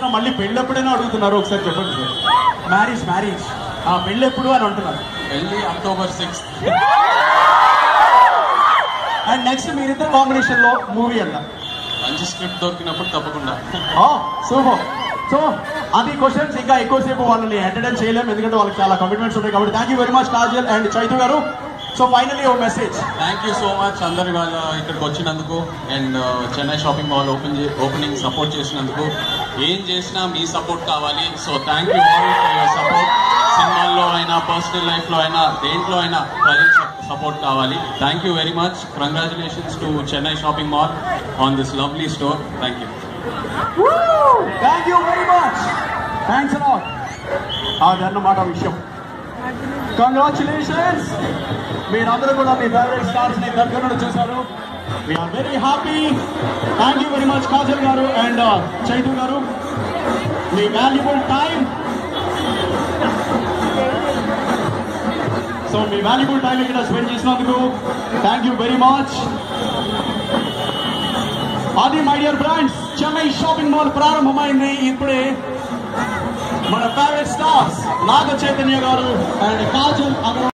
అడుగుతున్నా మళ్ళీ పెళ్ళి ఎప్పుడైనా అడుగుతున్నారు ఒకసారి చెప్పండి సార్ మ్యారేజ్ మ్యారేజ్ ఆ పెళ్ళి ఎప్పుడు అని అంటున్నారు వెళ్ళి అక్టోబర్ సిక్స్త్ అండ్ నెక్స్ట్ మీరిద్దరు కాంబినేషన్ లో మూవీ అంట మంచి స్క్రిప్ట్ దొరికినప్పుడు తప్పకుండా సూపర్ సో అది క్వశ్చన్స్ ఇంకా ఎక్కువసేపు వాళ్ళని ఎంటర్టైన్ చేయలేము ఎందుకంటే వాళ్ళకి చాలా కమిట్మెంట్స్ ఉంటాయి కాబట్టి thank you very much Kajal and Chaitu garu so finally ఓ message thank you so much అందరు వాళ్ళ ఇక్కడికి వచ్చినందుకు and Chennai shopping mall open opening support చేసినందుకు ఏం చేసినా మీ సపోర్ట్ కావాలి so thank you all for your support సినిమాల్లో అయినా పర్సనల్ లైఫ్లో అయినా దేంట్లో అయినా ప్రజల సపోర్ట్ కావాలి thank you very much congratulations to Chennai shopping mall on this lovely store thank you thank you very much thanks a lot అది అన్నమాట విషయం కంగ్రాచులేషన్స్ మీరందరూ కూడా మీ ఫేవరెట్ స్టార్స్ ని దగ్గర నుండి చూశారు we are very happy thank you very much Kajal garu and Chaitu garu మీ వాల్యుబుల్ టైం సో మీ వాల్యుబుల్ టైం ఇక్కడ స్పెండ్ చేసినందుకు థ్యాంక్ యూ వెరీ మచ్ అది my dear friends Chennai shopping mall ప్రారంభమైంది ఇప్పుడే మన ఫేవరెట్ స్టార్స్ నాగ చైతన్య గారు అండ్ కాజల్ అగర్వాల్